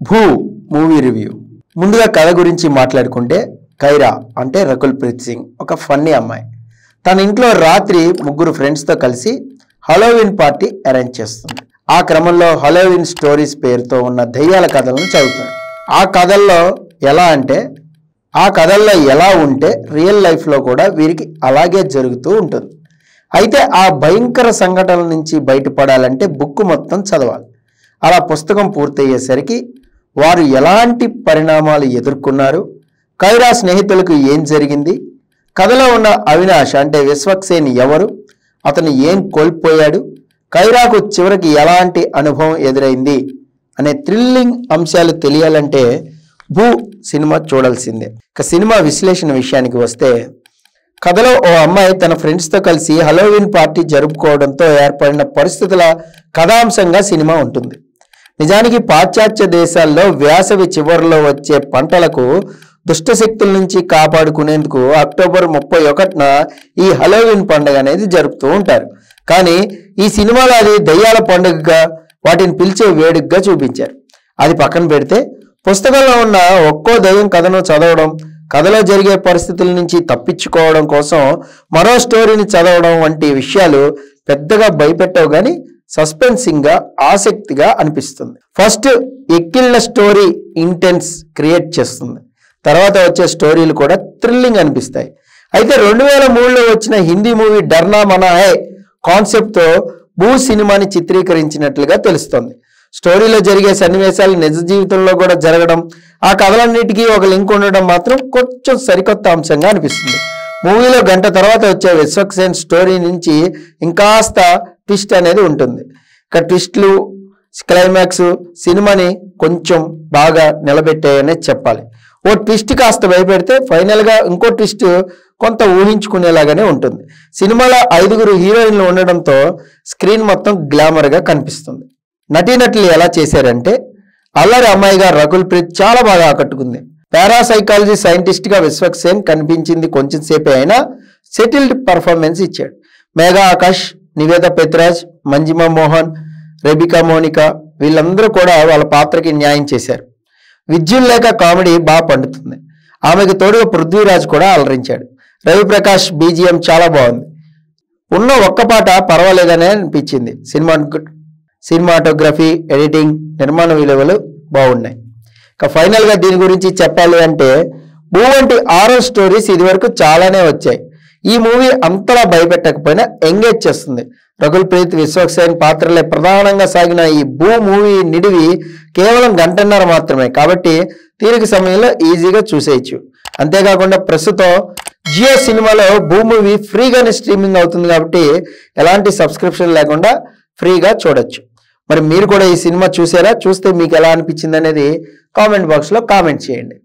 భూ movie review ముందుగా కథ గురించి మాట్లాడుకుంటే కైరా అంటే రకుల్ ప్రీత్ సింగ్ ఒక ఫన్నీ అమ్మాయి తన ఇంట్లో రాత్రి ముగ్గురు ఫ్రెండ్స్తో కలిసి హలోవిన్ పార్టీ అరేంజ్ చేస్తుంది ఆ క్రమంలో హలోవిన్ స్టోరీస్ పేరుతో ఉన్న దెయ్యాల కథలను చదువుతుంది ఆ కథల్లో ఎలా అంటే ఆ కథల్లో ఎలా ఉంటే రియల్ లైఫ్లో కూడా వీరికి అలాగే జరుగుతూ ఉంటుంది అయితే ఆ భయంకర సంఘటనల నుంచి బయటపడాలంటే బుక్ మొత్తం చదవాలి అలా పుస్తకం పూర్తయ్యేసరికి వారు ఎలాంటి పరిణామాలు ఎదుర్కొన్నారు కైరా స్నేహితులకు ఏం జరిగింది కథలో ఉన్న అవినాష్ అంటే విశ్వక్సేన్ ఎవరు అతను ఏం కోల్పోయాడు కైరాకు చివరికి ఎలాంటి అనుభవం ఎదురైంది అనే థ్రిల్లింగ్ అంశాలు తెలియాలంటే భూ సినిమా చూడాల్సిందే ఇక సినిమా విశ్లేషణ విషయానికి వస్తే కథలో ఓ అమ్మాయి తన ఫ్రెండ్స్తో కలిసి హలోవిన్ పార్టీ జరుపుకోవడంతో ఏర్పడిన పరిస్థితుల కథాంశంగా సినిమా ఉంటుంది నిజానికి పాశ్చాత్య దేశాల్లో వేసవి చివరిలో వచ్చే పంటలకు దుష్టశక్తుల నుంచి కాపాడుకునేందుకు అక్టోబర్ ముప్పై ఒకటిన ఈ హలోవిన్ పండుగ అనేది జరుపుతూ ఉంటారు కానీ ఈ సినిమాలో అది దయ్యాల పండుగగా వాటిని పిలిచే వేడుకగా చూపించారు అది పక్కన పెడితే పుస్తకంలో ఉన్న ఒక్కో దయ్యం కథను చదవడం కథలో జరిగే పరిస్థితుల నుంచి తప్పించుకోవడం కోసం మరో స్టోరీని చదవడం వంటి విషయాలు పెద్దగా భయపెట్టవు కానీ సస్పెన్సింగ్ గా ఆసక్తిగా అనిపిస్తుంది ఫస్ట్ ఎక్కిళ్ళ స్టోరీ ఇంటెన్స్ క్రియేట్ చేస్తుంది తర్వాత వచ్చే స్టోరీలు కూడా థ్రిల్లింగ్ అనిపిస్తాయి అయితే రెండు వేల మూడులో వచ్చిన హిందీ మూవీ డర్నా మనా హై కాన్సెప్ట్తో భూ సినిమాని చిత్రీకరించినట్లుగా తెలుస్తోంది స్టోరీలో జరిగే సన్నివేశాలు నిజ జీవితంలో కూడా జరగడం ఆ కథలన్నిటికీ ఒక లింక్ ఉండడం మాత్రం కొంచెం సరికొత్త అంశంగా అనిపిస్తుంది మూవీలో గంట తర్వాత వచ్చే విశ్వక్సేన్ స్టోరీ నుంచి ఇంకాస్త ట్విస్ట్ అనేది ఉంటుంది ఇక ట్విస్ట్లు క్లైమాక్స్ సినిమాని కొంచెం బాగా నిలబెట్టాయనే చెప్పాలి ఓ ట్విస్ట్ కాస్త భయపెడితే ఫైనల్గా ఇంకో ట్విస్ట్ కొంత ఊహించుకునేలాగానే ఉంటుంది సినిమాలో ఐదుగురు హీరోయిన్లు ఉండడంతో స్క్రీన్ మొత్తం గ్లామర్గా కనిపిస్తుంది నటీనటులు ఎలా చేశారంటే అల్లరి అమ్మాయిగా రకుల్ ప్రీత్ చాలా బాగా ఆకట్టుకుంది పారాసైకాలజీ సైంటిస్ట్గా విశ్వక్సేన్ కనిపించింది కొంచెం సేపే అయినా సెటిల్డ్ పర్ఫార్మెన్స్ ఇచ్చాడు మేఘా ఆకాష్ నివేద పెత్రాజ్ మంజిమా మోహన్ రెబికా మోనిక వీళ్ళందరూ కూడా వాళ్ళ పాత్రకి న్యాయం చేశారు విద్యుల్ లేక కామెడీ బాగా పండుతుంది ఆమెకు తోడుగా పృథ్వీరాజ్ కూడా అలరించాడు రవిప్రకాష్ బీజిఎం చాలా బాగుంది ఉన్న ఒక్క పాట పర్వాలేదనే అనిపించింది సినిమా సినిమాటోగ్రఫీ ఎడిటింగ్ నిర్మాణ విలువలు బాగున్నాయి ఇక ఫైనల్గా దీని గురించి చెప్పాలి అంటే భూ వంటి ఆరో స్టోరీస్ ఇదివరకు చాలానే వచ్చాయి ఈ మూవీ అంతలా భయపెట్టకపోయినా ఎంగేజ్ చేస్తుంది రఘుల్ ప్రీత్ విశ్వక్సేన్ పాత్రలే ప్రధానంగా సాగిన ఈ భూ మూవీ నిడివి కేవలం గంటన్నర మాత్రమే కాబట్టి తీరిక సమయంలో ఈజీగా చూసేయచ్చు అంతేకాకుండా ప్రస్తుతం జియో సినిమాలో భూ మూవీ ఫ్రీగానే స్ట్రీమింగ్ అవుతుంది కాబట్టి ఎలాంటి సబ్స్క్రిప్షన్ లేకుండా ఫ్రీగా చూడొచ్చు మరి మీరు కూడా ఈ సినిమా చూసారా చూస్తే మీకు ఎలా అనిపించింది అనేది కామెంట్ బాక్స్లో కామెంట్ చేయండి